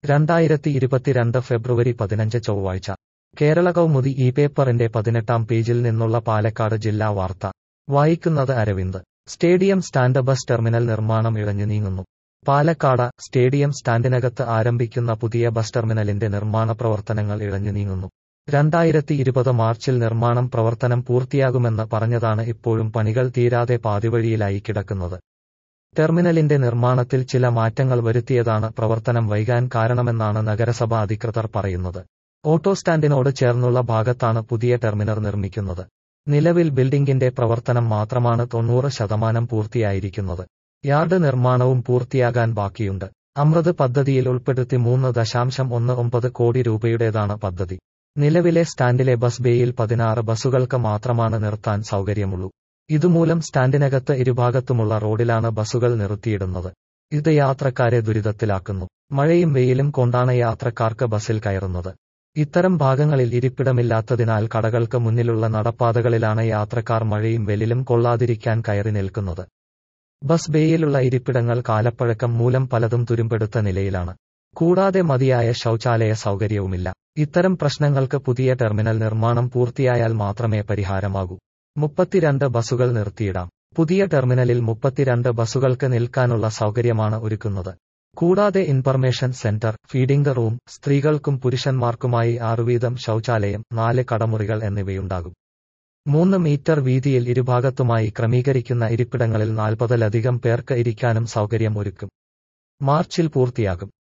രണ്ടായിരത്തി ഇരുപത്തിരണ്ട് ഫെബ്രുവരി പതിനഞ്ച് ചൊവ്വാഴ്ച കേരള കൗമുദി ഈ പേപ്പറിന്റെ പതിനെട്ടാം പേജിൽ നിന്നുള്ള പാലക്കാട് ജില്ലാ വാർത്ത വായിക്കുന്നത് Aravind stadium stand bus terminal നിർമ്മാണം ഇഴഞ്ഞു നീങ്ങുന്നു പാലക്കാട് സ്റ്റേഡിയം സ്റ്റാൻഡിനകത്ത് ആരംഭിക്കുന്ന പുതിയ ബസ് ടെർമിനലിന്റെ നിർമ്മാണ പ്രവർത്തനങ്ങൾ ഇഴഞ്ഞു നീങ്ങുന്നു രണ്ടായിരത്തി ഇരുപത് മാർച്ചിൽ നിർമ്മാണം പ്രവർത്തനം പൂർത്തിയാകുമെന്ന് പറഞ്ഞതാണ് ഇപ്പോഴും പണികൾ തീരാതെ പാതിവഴിയിലായി കിടക്കുന്നത് ടെർമിനലിന്റെ നിർമ്മാണത്തിൽ ചില മാറ്റങ്ങൾ വരുത്തിയതാണ് പ്രവർത്തനം വൈകാൻ കാരണമെന്നാണ് നഗരസഭ അധികൃതർ പറയുന്നത് ഓട്ടോ സ്റ്റാൻഡിനോട് ചേർന്നുള്ള ഭാഗത്താണ് പുതിയ ടെർമിനൽ നിർമ്മിക്കുന്നത് നിലവിൽ ബിൽഡിംഗിന്റെ പ്രവർത്തനം മാത്രമാണ് തൊണ്ണൂറ് ശതമാനം പൂർത്തിയായിരിക്കുന്നത് യാർഡ് നിർമ്മാണവും പൂർത്തിയാകാൻ ബാക്കിയുണ്ട് അമൃത് പദ്ധതിയിൽ ഉൾപ്പെടുത്തി മൂന്ന് ദശാംശം ഒന്ന് ഒമ്പത് കോടി രൂപയുടേതാണ് പദ്ധതി നിലവിലെ സ്റ്റാൻഡിലെ ബസ് ബേയിൽ പതിനാറ് ബസ്സുകൾക്ക് മാത്രമാണ് നിർത്താൻ സൗകര്യമുള്ളൂ ഇതുമൂലം സ്റ്റാൻഡിനകത്ത് ഇരുഭാഗത്തുമുള്ള റോഡിലാണ് ബസ്സുകൾ നിർത്തിയിടുന്നത് ഇത് യാത്രക്കാരെ ദുരിതത്തിലാക്കുന്നു മഴയും വെയിലും കൊണ്ടാണ് യാത്രക്കാർക്ക് ബസ്സിൽ കയറുന്നത് ഇത്തരം ഭാഗങ്ങളിൽ ഇരിപ്പിടമില്ലാത്തതിനാൽ കടകൾക്ക് മുന്നിലുള്ള നടപ്പാതകളിലാണ് യാത്രക്കാർ മഴയും വെയിലും കൊള്ളാതിരിക്കാൻ കയറി നിൽക്കുന്നത് ബസ് ബേയിലുള്ള ഇരിപ്പിടങ്ങൾ കാലപ്പഴക്കം മൂലം പലതും തുരുമ്പെടുത്ത നിലയിലാണ് കൂടാതെ മതിയായ ശൗചാലയ സൗകര്യവുമില്ല ഇത്തരം പ്രശ്നങ്ങൾക്ക് പുതിയ ടെർമിനൽ നിർമ്മാണം പൂർത്തിയായാൽ മാത്രമേ പരിഹാരമാകൂ മുപ്പത്തിരണ്ട് ബസ്സുകൾ നിർത്തിയിടാം പുതിയ ടെർമിനലിൽ മുപ്പത്തിരണ്ട് ബസ്സുകൾക്ക് നിൽക്കാനുള്ള സൗകര്യമാണ് ഒരുക്കുന്നത് കൂടാതെ ഇൻഫർമേഷൻ സെന്റർ ഫീഡിംഗ് റൂം സ്ത്രീകൾക്കും പുരുഷന്മാർക്കുമായി ആറുവീതം ശൗചാലയം നാല് കടമുറികൾ എന്നിവയുണ്ടാകും മൂന്ന് മീറ്റർ വീതിയിൽ ഇരുഭാഗത്തുമായി ക്രമീകരിക്കുന്ന ഇരിപ്പിടങ്ങളിൽ നാൽപ്പതിലധികം പേർക്ക് ഇരിക്കാനും സൗകര്യം ഒരുക്കും മാർച്ചിൽ പൂർത്തിയാകും